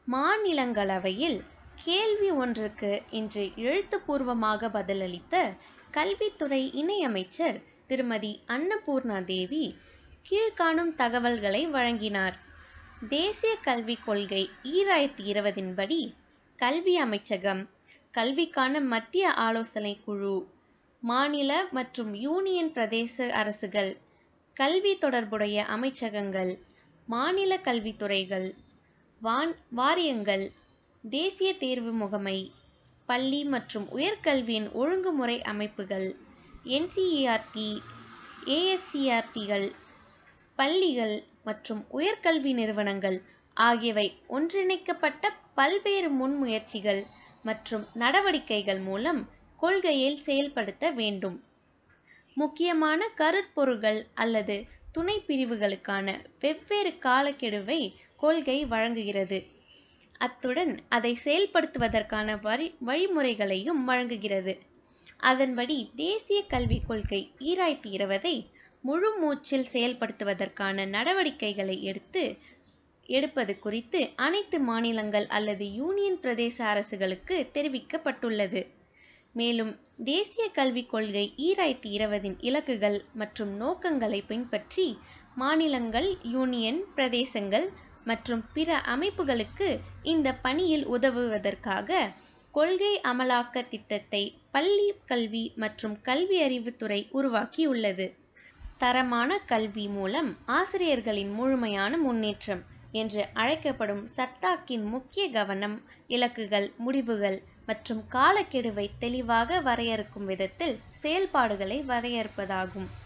மாநிலங்களவையில் கேள்வி ஒன்றுக்கு இன்று எழுத்துப்பூர்வமாக பதிலளித்த கல்வித்துறை இணையமைச்சர் திருமதி அன்னபூர்ணா தேவி கீழ்காணும் தகவல்களை வழங்கினார் தேசிய கல்விக் கொள்கை ஈராயிரத்தி இருபதின் படி கல்வி அமைச்சகம் கல்விக்கான மத்திய ஆலோசனை குழு மாநில மற்றும் யூனியன் பிரதேச அரசுகள் கல்வி தொடர்புடைய அமைச்சகங்கள் மாநில கல்வித்துறைகள் வான் வாரியங்கள் தேசிய தேர்வு முகமை பள்ளி மற்றும் உயர்கல்வியின் ஒழுங்குமுறை அமைப்புகள் என்சிஇஆர்டி ஏஎஸ்சிஆர்டிகள் பள்ளிகள் மற்றும் உயர்கல்வி நிறுவனங்கள் ஆகியவை ஒன்றிணைக்கப்பட்ட பல்வேறு முன்முயற்சிகள் மற்றும் நடவடிக்கைகள் மூலம் கொள்கையில் செயல்படுத்த வேண்டும் முக்கியமான கருப்பொருள்கள் அல்லது துணை பிரிவுகளுக்கான வெவ்வேறு காலக்கெடுவை கொள்கை வழங்குகிறது அத்துடன் அதை செயல்படுத்துவதற்கான வழி வழிமுறைகளையும் வழங்குகிறது அதன்படி தேசிய கல்விக் கொள்கை ஈராயிரத்தி இருபதை முழு மூச்சில் செயல்படுத்துவதற்கான நடவடிக்கைகளை எடுத்து எடுப்பது குறித்து அனைத்து மாநிலங்கள் அல்லது யூனியன் பிரதேச அரசுகளுக்கு தெரிவிக்கப்பட்டுள்ளது மேலும் தேசிய கல்விக் கொள்கை ஈராயிரத்தி இருபதின் இலக்குகள் மற்றும் நோக்கங்களை பின்பற்றி மாநிலங்கள் யூனியன் பிரதேசங்கள் மற்றும் பிற அமைப்புகளுக்கு இந்த பணியில் உதவுவதற்காக கொள்கை அமலாக்க திட்டத்தை பள்ளி கல்வி மற்றும் கல்வி அறிவுத்துறை உருவாக்கியுள்ளது தரமான கல்வி மூலம் ஆசிரியர்களின் முழுமையான முன்னேற்றம் என்று அழைக்கப்படும் சர்தாக்கின் முக்கிய கவனம் இலக்குகள் முடிவுகள் மற்றும் காலக்கெடுவை தெளிவாக வரையறுக்கும் விதத்தில் செயல்பாடுகளை வரையறுப்பதாகும்